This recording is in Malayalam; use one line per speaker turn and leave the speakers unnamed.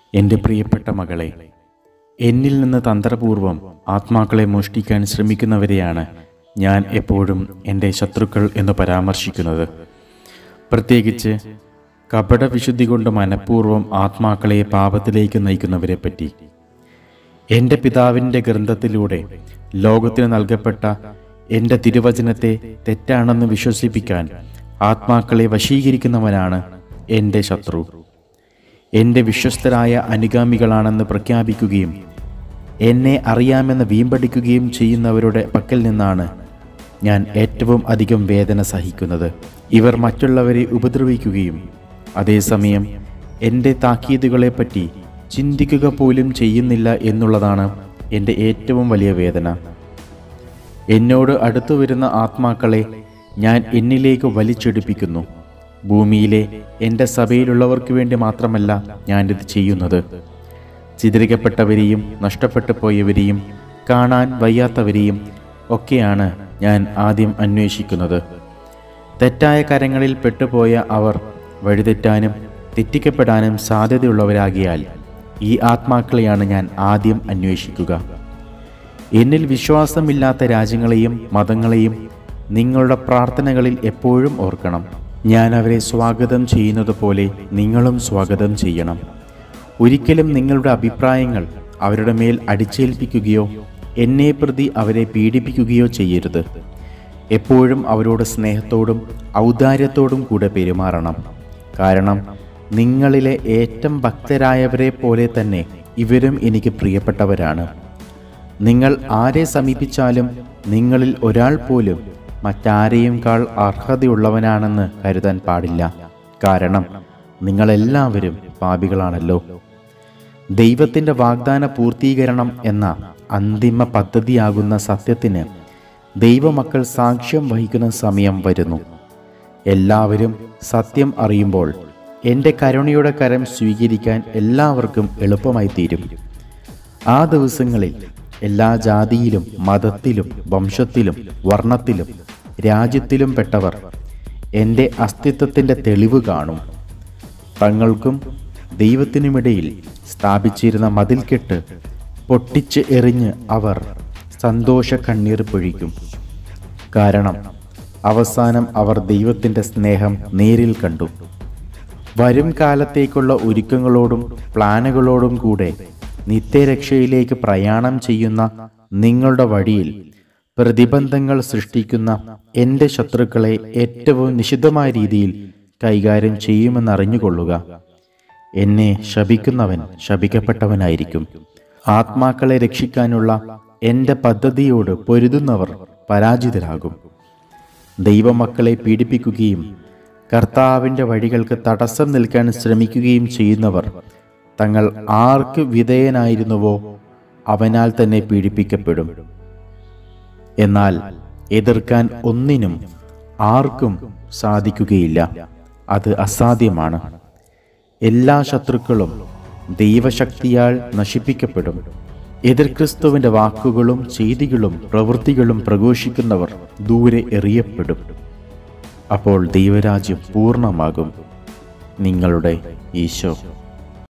എൻ്റെ പ്രിയപ്പെട്ട മകളെ എന്നിൽ നിന്ന് തന്ത്രപൂർവം ആത്മാക്കളെ മോഷ്ടിക്കാൻ ശ്രമിക്കുന്നവരെയാണ് ഞാൻ എപ്പോഴും എൻ്റെ ശത്രുക്കൾ എന്ന് പരാമർശിക്കുന്നത് പ്രത്യേകിച്ച് കപടവിശുദ്ധി കൊണ്ട് മനഃപൂർവ്വം ആത്മാക്കളെ പാപത്തിലേക്ക് നയിക്കുന്നവരെ പറ്റി എൻ്റെ പിതാവിൻ്റെ ഗ്രന്ഥത്തിലൂടെ ലോകത്തിന് നൽകപ്പെട്ട എൻ്റെ തിരുവചനത്തെ തെറ്റാണെന്ന് വിശ്വസിപ്പിക്കാൻ ആത്മാക്കളെ വശീകരിക്കുന്നവനാണ് എൻ്റെ ശത്രു എൻ്റെ വിശ്വസ്തരായ അനുഗാമികളാണെന്ന് പ്രഖ്യാപിക്കുകയും എന്നെ അറിയാമെന്ന് വീമ്പടിക്കുകയും ചെയ്യുന്നവരുടെ പക്കൽ നിന്നാണ് ഞാൻ ഏറ്റവും അധികം വേദന സഹിക്കുന്നത് ഇവർ മറ്റുള്ളവരെ ഉപദ്രവിക്കുകയും അതേസമയം എൻ്റെ താക്കീതുകളെപ്പറ്റി ചിന്തിക്കുക പോലും ചെയ്യുന്നില്ല എന്നുള്ളതാണ് എൻ്റെ ഏറ്റവും വലിയ വേദന എന്നോട് അടുത്തു വരുന്ന ആത്മാക്കളെ ഞാൻ എന്നിലേക്ക് വലിച്ചെടുപ്പിക്കുന്നു ഭൂമിയിലെ എൻ്റെ സഭയിലുള്ളവർക്ക് വേണ്ടി മാത്രമല്ല ഞാനിത് ചെയ്യുന്നത് ചിതറിക്കപ്പെട്ടവരെയും നഷ്ടപ്പെട്ടു പോയവരെയും കാണാൻ വയ്യാത്തവരെയും ഒക്കെയാണ് ഞാൻ ആദ്യം അന്വേഷിക്കുന്നത് തെറ്റായ കരങ്ങളിൽ പെട്ടുപോയ അവർ വഴിതെറ്റാനും തെറ്റിക്കപ്പെടാനും സാധ്യതയുള്ളവരാകിയാൽ ഈ ആത്മാക്കളെയാണ് ഞാൻ ആദ്യം അന്വേഷിക്കുക എന്നിൽ വിശ്വാസമില്ലാത്ത രാജ്യങ്ങളെയും മതങ്ങളെയും നിങ്ങളുടെ പ്രാർത്ഥനകളിൽ എപ്പോഴും ഓർക്കണം ഞാൻ അവരെ സ്വാഗതം ചെയ്യുന്നത് പോലെ നിങ്ങളും സ്വാഗതം ചെയ്യണം ഒരിക്കലും നിങ്ങളുടെ അഭിപ്രായങ്ങൾ അവരുടെ മേൽ അടിച്ചേൽപ്പിക്കുകയോ എന്നെ പ്രതി അവരെ പീഡിപ്പിക്കുകയോ ചെയ്യരുത് എപ്പോഴും അവരോട് സ്നേഹത്തോടും ഔദാര്യത്തോടും കൂടെ പെരുമാറണം കാരണം നിങ്ങളിലെ ഏറ്റവും ഭക്തരായവരെ പോലെ തന്നെ ഇവരും എനിക്ക് പ്രിയപ്പെട്ടവരാണ് നിങ്ങൾ ആരെ സമീപിച്ചാലും നിങ്ങളിൽ ഒരാൾ പോലും മറ്റാരെയുംകാൾ അർഹതയുള്ളവനാണെന്ന് കരുതാൻ പാടില്ല കാരണം നിങ്ങളെല്ലാവരും പാപികളാണല്ലോ ദൈവത്തിൻ്റെ വാഗ്ദാന പൂർത്തീകരണം എന്ന അന്തിമ പദ്ധതിയാകുന്ന സത്യത്തിന് ദൈവമക്കൾ സാക്ഷ്യം വഹിക്കുന്ന സമയം വരുന്നു എല്ലാവരും സത്യം അറിയുമ്പോൾ എൻ്റെ കരുണയുടെ കരം സ്വീകരിക്കാൻ എല്ലാവർക്കും എളുപ്പമായി തീരും ആ ദിവസങ്ങളിൽ എല്ലാ ജാതിയിലും മതത്തിലും വംശത്തിലും വർണ്ണത്തിലും രാജ്യത്തിലും പെട്ടവർ എൻ്റെ അസ്തിത്വത്തിൻ്റെ തെളിവ് കാണും തങ്ങൾക്കും ദൈവത്തിനുമിടയിൽ സ്ഥാപിച്ചിരുന്ന മതിൽക്കെട്ട് പൊട്ടിച്ച് എറിഞ്ഞ് അവർ സന്തോഷ കണ്ണീർ പൊഴിക്കും കാരണം അവസാനം അവർ ദൈവത്തിൻ്റെ സ്നേഹം നേരിൽ കണ്ടു വരും കാലത്തേക്കുള്ള ഒരുക്കങ്ങളോടും പ്ലാനുകളോടും കൂടെ നിത്യരക്ഷയിലേക്ക് പ്രയാണം ചെയ്യുന്ന നിങ്ങളുടെ വഴിയിൽ പ്രതിബന്ധങ്ങൾ സൃഷ്ടിക്കുന്ന എൻ്റെ ശത്രുക്കളെ ഏറ്റവും നിശിതമായ രീതിയിൽ കൈകാര്യം ചെയ്യുമെന്നറിഞ്ഞുകൊള്ളുക എന്നെ ശപിക്കുന്നവൻ ശപിക്കപ്പെട്ടവനായിരിക്കും ആത്മാക്കളെ രക്ഷിക്കാനുള്ള എൻ്റെ പദ്ധതിയോട് പൊരുതുന്നവർ പരാജിതരാകും ദൈവമക്കളെ പീഡിപ്പിക്കുകയും കർത്താവിൻ്റെ വഴികൾക്ക് തടസ്സം നിൽക്കാൻ ശ്രമിക്കുകയും ചെയ്യുന്നവർ തങ്ങൾ ആർക്ക് വിധേയനായിരുന്നുവോ അവനാൽ തന്നെ പീഡിപ്പിക്കപ്പെടും എന്നാൽ എതിർക്കാൻ ഒന്നിനും ആർക്കും സാധിക്കുകയില്ല അത് അസാധ്യമാണ് എല്ലാ ശത്രുക്കളും ദൈവശക്തിയാൽ നശിപ്പിക്കപ്പെടും എതിർ ക്രിസ്തുവിൻ്റെ വാക്കുകളും ചെയ്തികളും പ്രവൃത്തികളും പ്രഘോഷിക്കുന്നവർ ദൂരെ എറിയപ്പെടും അപ്പോൾ ദൈവരാജ്യം പൂർണ്ണമാകും നിങ്ങളുടെ ഈശോ